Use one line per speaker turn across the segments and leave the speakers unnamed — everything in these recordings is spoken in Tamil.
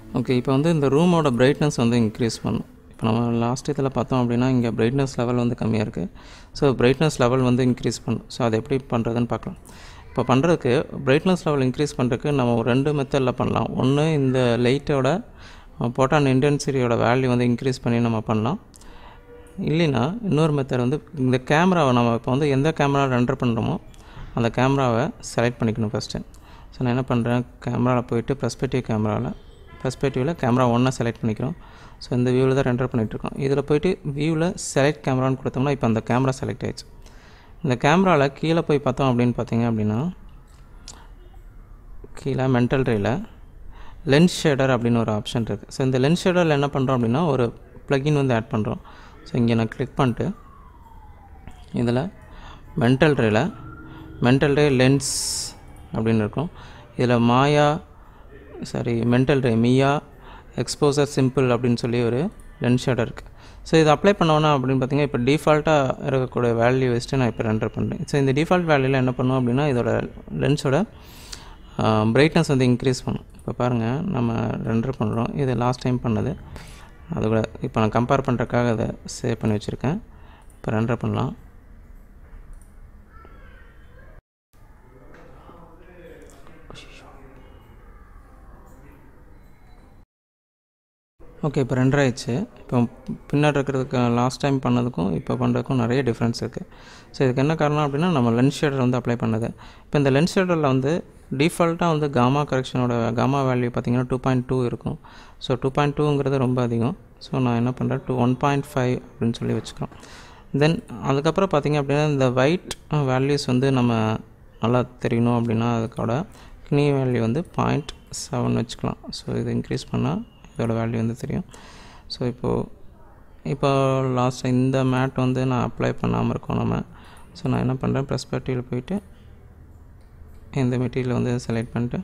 ஓகே இப்போ வந்து இந்த ரூமோட பிரைட்னஸ் வந்து இன்க்ரீஸ் பண்ணும் இப்போ நம்ம லாஸ்ட் இதில் பார்த்தோம் அப்படின்னா இங்கே பிரைட்னஸ் லெவல் வந்து கம்மியாக இருக்குது ஸோ பிரைட்னஸ் லெவல் வந்து இன்க்ரீஸ் பண்ணும் ஸோ அது எப்படி பண்ணுறதுன்னு பார்க்கலாம் இப்போ பண்ணுறதுக்கு பிரைட்னஸ் லெவல் இன்க்ரீஸ் பண்ணுறதுக்கு நம்ம ஒரு ரெண்டு மெத்தடில் பண்ணலாம் ஒன்று இந்த லைட்டோட போட்டான் இன்டென்சிட்டியோட வேல்யூ வந்து இன்க்ரீஸ் பண்ணி நம்ம பண்ணலாம் இல்லைன்னா இன்னொரு மெத்தட் வந்து இந்த கேமராவை நம்ம இப்போ வந்து எந்த கேமரா ரெண்டர் பண்ணுறோமோ அந்த கேமராவை செலக்ட் பண்ணிக்கணும் ஃபஸ்ட்டு ஸோ நான் என்ன பண்ணுறேன் கேமராவில் போயிட்டு ப்ரெஸ்பெக்டிவ் கேமராவில் ப்ரெஸ்பெக்டிவில் கேமரா ஒன்றை செலக்ட் பண்ணிக்கிறோம் ஸோ இந்த வியூவில் தான் ரெண்டர் பண்ணிகிட்ருக்கோம் இதில் போயிட்டு வியூவில் செலக்ட் கேமரான்னு கொடுத்தோம்னா இப்போ அந்த கேமரா செலக்ட் ஆயிடுச்சு இந்த கேமராவில் கீழே போய் பார்த்தோம் அப்படின்னு பார்த்தீங்க அப்படின்னா கீழே மென்டல் ரேயில் லென்ஸ் ஷேடர் அப்படின்னு ஒரு ஆப்ஷன் இருக்குது ஸோ இந்த லென்ஸ் ஷேடரில் என்ன பண்ணுறோம் அப்படின்னா ஒரு ப்ளகின் வந்து ஆட் பண்ணுறோம் ஸோ இங்கே நான் கிளிக் பண்ணிட்டு இதில் மென்டல் ரேயில் மென்டல் ரே லென்ஸ் அப்படின்னு இருக்கும் இதில் Maya sorry mental ray mia exposure simple அப்படின்னு சொல்லி ஒரு லென்ஸ் ஷேடர் இருக்குது ஸோ இது அப்ளை பண்ணோன்னா அப்படின்னு பார்த்தீங்கன்னா இப்போ டிஃபால்ட்டாக இருக்கக்கூடிய வேல்யூ வச்சுட்டு நான் இப்போ ரெண்டர் பண்ணுறேன் ஸோ இந்த டிஃபால்ட் வேல்யூவில் என்ன பண்ணுவோம் அப்படின்னா இதோட லென்ஸோட பிரைட்னஸ் வந்து இன்க்ரீஸ் பண்ணும் இப்போ பாருங்கள் நம்ம ரெண்டர் பண்ணுறோம் இது லாஸ்ட் டைம் பண்ணது அது கூட இப்போ நான் கம்பேர் பண்ணுறதுக்காக அதை சேவ் பண்ணி வச்சுருக்கேன் இப்போ ரெண்டர் பண்ணலாம் ஓகே இப்போ ரெண்டரை ஆயிடுச்சு இப்போ பின்னாடி இருக்கிறதுக்கு லாஸ்ட் டைம் பண்ணதுக்கும் இப்போ பண்ணுறதுக்கும் நிறைய டிஃப்ரென்ஸ் இருக்குது ஸோ இதுக்கு என்ன காரணம் அப்படின்னா நம்ம லென்ஸ் ஷேடர் வந்து அப்ளை பண்ணது இப்போ இந்த லென்ஸ் ஷேடரில் வந்து டிஃபால்ட்டாக வந்து காமா கரெக்ஷனோட காமா வேல்யூ பார்த்திங்கன்னா டூ பாயிண்ட் டூ இருக்கும் ஸோ டூ பாயிண்ட் டூங்கிறது ரொம்ப அதிகம் ஸோ நான் என்ன பண்ணுறேன் டூ ஒன் பாயிண்ட் ஃபைவ் அப்படின்னு சொல்லி வச்சுக்கிறோம் தென் அதுக்கப்புறம் பார்த்திங்க அப்படின்னா இந்த ஒயிட் வேல்யூஸ் வந்து நம்ம நல்லா தெரியணும் அப்படின்னா அதுக்கோட கினி வேல்யூ வந்து பாயிண்ட் செவன் வச்சுக்கலாம் ஸோ இது இன்க்ரீஸ் பண்ணால் இதோட வேல்யூ வந்து தெரியும் ஸோ இப்போது இப்போ லாஸ்ட் இந்த மேட் வந்து நான் அப்ளை பண்ணாமல் இருக்கோம் நம்ம ஸோ நான் என்ன பண்ணுறேன் ப்ரெஸ்பெக்டிவில் போயிட்டு இந்த மெட்டீரியல் வந்து செலக்ட் பண்ணிட்டு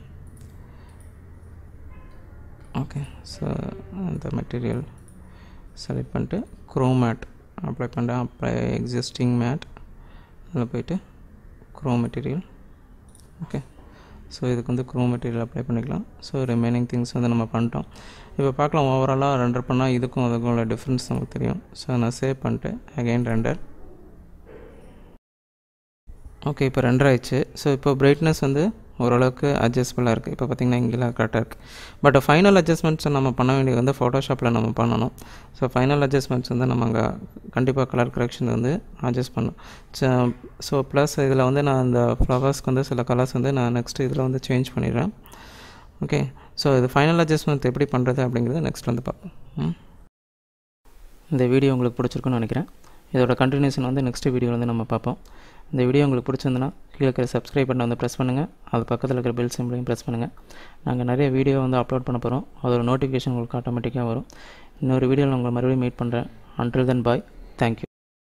ஓகே ஸோ அந்த மெட்டீரியல் செலக்ட் பண்ணிட்டு க்ரோ மேட் அப்ளை பண்ணுறேன் அப்ளை எக்ஸிஸ்டிங் மேட் அதில் போயிட்டு க்ரோ மெட்டீரியல் ஓகே ஸோ இதுக்கு வந்து க்ரோ மெட்டீரியல் அப்ளை பண்ணிக்கலாம் ஸோ ரிமைனிங் திங்ஸ் வந்து நம்ம பண்ணிட்டோம் இப்போ பார்க்கலாம் ஓவராலாக ரெண்டர் பண்ணால் இதுக்கும் அதுக்கும் உள்ள டிஃப்ரென்ஸ் நமக்கு தெரியும் ஸோ நான் சேவ் பண்ணிட்டு அகைன் ரெண்டர் ஓகே இப்போ ரெண்டர் ஆயிடுச்சு ஸோ இப்போ பிரைட்னஸ் வந்து ஓரளவுக்கு அட்ஜஸ்டபுளாக இருக்குது இப்போ பார்த்திங்கன்னா இங்கெல்லாம் கரெக்டாக இருக்குது பட் ஃபைனல் அட்ஜஸ்ட்மெண்ட்ஸ் நம்ம பண்ண வேண்டியது வந்து ஃபோட்டோஷாப்பில் நம்ம பண்ணணும் ஸோ ஃபைனல் அட்ஜஸ்ட்மெண்ட்ஸ் வந்து நம்ம அங்கே கண்டிப்பாக கலர் கரெக்ஷன் வந்து அட்ஜஸ்ட் பண்ணணும் ஸோ ப்ளஸ் இதில் வந்து நான் இந்த ஃப்ளவர்ஸ்க்கு வந்து சில கலர்ஸ் வந்து நான் நெக்ஸ்ட் இதில் வந்து சேஞ்ச் பண்ணிடுறேன் ஓகே ஸோ இது ஃபைனல் அட்ஜஸ்ட்மெண்ட் எப்படி பண்ணுறது அப்படிங்கிறது நெக்ஸ்ட் வந்து பார்ப்போம் இந்த வீடியோ உங்களுக்கு பிடிச்சிருக்குன்னு நினைக்கிறேன் இதோட கண்டினியூஷன் வந்து நெக்ஸ்ட் வீடியோ வந்து நம்ம பார்ப்போம் இந்த வீடியோ உங்களுக்கு பிடிச்சிருந்துன்னா கீழே இருக்கிற சப்ஸ்கிரைப் பட்டனை வந்து ப்ரெஸ் பண்ணுங்கள் அது பக்கத்தில் இருக்கிற பெல் சிம்பிளையும் ப்ரெஸ் பண்ணுங்கள் நாங்கள் நிறைய வீடியோ வந்து அப்லோட் பண்ண போகிறோம் அதோட நோட்டிஃபிகேஷன் உங்களுக்கு ஆட்டோமேட்டிக்காக வரும் இன்னொரு வீடியோவில் உங்களை மறுபடியும் மீட் பண்ணுறேன் அன்டில் தென் பாய் தேங்க்யூ